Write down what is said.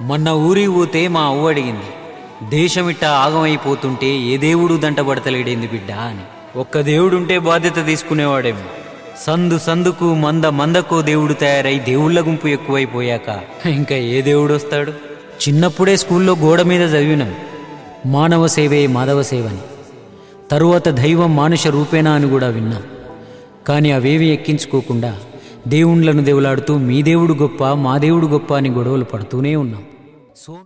మొన్న ఊరి పోతే మా అవ్వ అడిగింది దేశమిట్ట ఆగమైపోతుంటే ఏ దేవుడు దంటబడతలేడేంది బిడ్డ అని ఒక్క దేవుడుంటే బాధ్యత తీసుకునేవాడేమో సందు సందుకు మంద మందకో దేవుడు తయారై దేవుళ్ళ గుంపు ఎక్కువైపోయాక ఇంకా ఏ దేవుడు వస్తాడు చిన్నప్పుడే స్కూల్లో గోడ మీద చదివినాం మానవ సేవే మాధవ సేవని తరువాత దైవం మానుష రూపేణా అని కూడా విన్నాం కానీ అవేవి ఎక్కించుకోకుండా దేవుళ్ళను దేవులాడుతూ మీ దేవుడు గొప్ప మా దేవుడు గొప్ప అని గొడవలు పడుతూనే ఉన్నాం సో